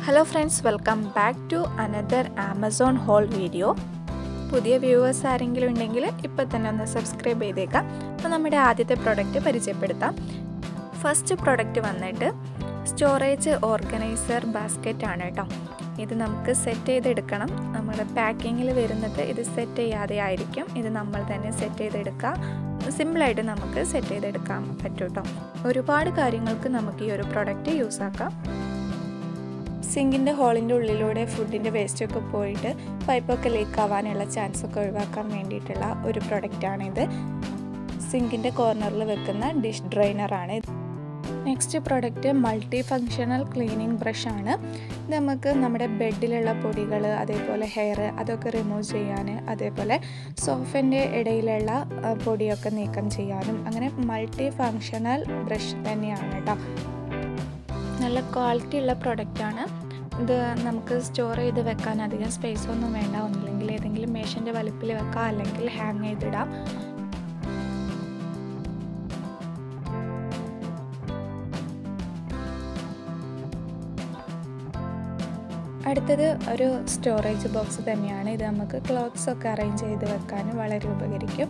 hello friends welcome back to another Amazon haul video പുതിയ viewers ആരെങ്കിലും ഉണ്ടെങ്കിൽ ഇപ്പോൾ തന്നെ ഒന്ന് സബ്സ്ക്രൈബ് ചെയ്തേക്കാം അപ്പോൾ നമ്മുടെ ആദ്യത്തെ പ്രൊഡക്റ്റ് പരിചയപ്പെടുത്താം ഫസ്റ്റ് പ്രൊഡക്റ്റ് വന്നിട്ട് സ്റ്റോറേജ് ഓർഗനൈസർ ബാസ്ക്കറ്റ് ആണ് കേട്ടോ ഇത് നമുക്ക് സെറ്റ് ചെയ്തെടുക്കണം നമ്മുടെ പാക്കിങ്ങിൽ വരുന്നത് ഇത് സെറ്റ് ചെയ്യാതെ ആയിരിക്കും ഇത് നമ്മൾ തന്നെ സെറ്റ് ചെയ്തെടുക്കുക സിമ്പിളായിട്ട് നമുക്ക് സെറ്റ് ചെയ്തെടുക്കാൻ പറ്റും കേട്ടോ ഒരുപാട് കാര്യങ്ങൾക്ക് നമുക്ക് ഈ ഒരു പ്രൊഡക്റ്റ് യൂസ് ആക്കാം സിങ്കിൻ്റെ ഹോളിൻ്റെ ഉള്ളിലൂടെ ഫുഡിൻ്റെ വേസ്റ്റൊക്കെ പോയിട്ട് പൈപ്പൊക്കെ ലീക്ക് ആവാനുള്ള ചാൻസ് ഒക്കെ ഒഴിവാക്കാൻ വേണ്ടിയിട്ടുള്ള ഒരു പ്രൊഡക്റ്റാണിത് സിങ്കിൻ്റെ കോർണറിൽ വെക്കുന്ന ഡിഷ് ഡ്രൈനറാണ് next product multi functional cleaning ബ്രഷാണ് ഇത് നമുക്ക് നമ്മുടെ ബെഡിലുള്ള പൊടികൾ അതേപോലെ ഹെയർ അതൊക്കെ റിമൂവ് ചെയ്യാൻ അതേപോലെ സോഫിൻ്റെ ഇടയിലുള്ള പൊടിയൊക്കെ നീക്കം ചെയ്യാനും അങ്ങനെ മൾട്ടി ഫങ്ഷണൽ ബ്രഷ് തന്നെയാണ് കേട്ടോ നല്ല ക്വാളിറ്റി ഉള്ള പ്രൊഡക്റ്റാണ് ഇത് നമുക്ക് സ്റ്റോർ ചെയ്ത് വെക്കാൻ അധികം സ്പേസ് ഒന്നും വേണ്ട ഒന്നില്ലെങ്കിൽ ഏതെങ്കിലും മേശൻ്റെ വലിപ്പിൽ വെക്കാം അല്ലെങ്കിൽ ഹാങ് ചെയ്തിടാം അടുത്തത് ഒരു സ്റ്റോറേജ് ബോക്സ് തന്നെയാണ് ഇത് നമുക്ക് ക്ലോത്ത്സ് ഒക്കെ അറേഞ്ച് ചെയ്ത് വെക്കാൻ വളരെ ഉപകരിക്കും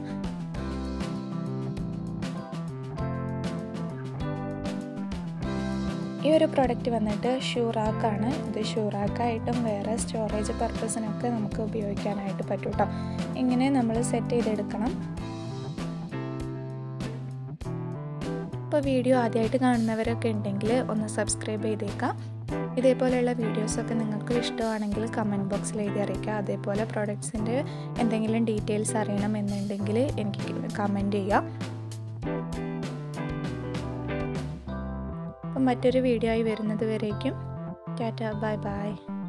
ഈ ഒരു പ്രൊഡക്റ്റ് വന്നിട്ട് ഷൂറാക്കാണ് ഇത് ഷൂറാക്കായിട്ടും വേറെ സ്റ്റോറേജ് പർപ്പസിനൊക്കെ നമുക്ക് ഉപയോഗിക്കാനായിട്ട് പറ്റും കേട്ടോ ഇങ്ങനെ നമ്മൾ സെറ്റ് ചെയ്തെടുക്കണം ഇപ്പോൾ വീഡിയോ ആദ്യമായിട്ട് കാണുന്നവരൊക്കെ ഉണ്ടെങ്കിൽ ഒന്ന് സബ്സ്ക്രൈബ് ചെയ്തേക്കാം ഇതേപോലെയുള്ള വീഡിയോസൊക്കെ നിങ്ങൾക്ക് ഇഷ്ടമാണെങ്കിൽ കമൻറ്റ് ബോക്സിൽ എഴുതി അറിയിക്കുക അതേപോലെ പ്രോഡക്ട്സിൻ്റെ എന്തെങ്കിലും ഡീറ്റെയിൽസ് അറിയണമെന്നുണ്ടെങ്കിൽ എനിക്ക് കമൻറ്റ് ചെയ്യാം അപ്പം മറ്റൊരു വീഡിയോ ആയി വരുന്നത് വരേക്കും ടാറ്റ ബൈ ബൈ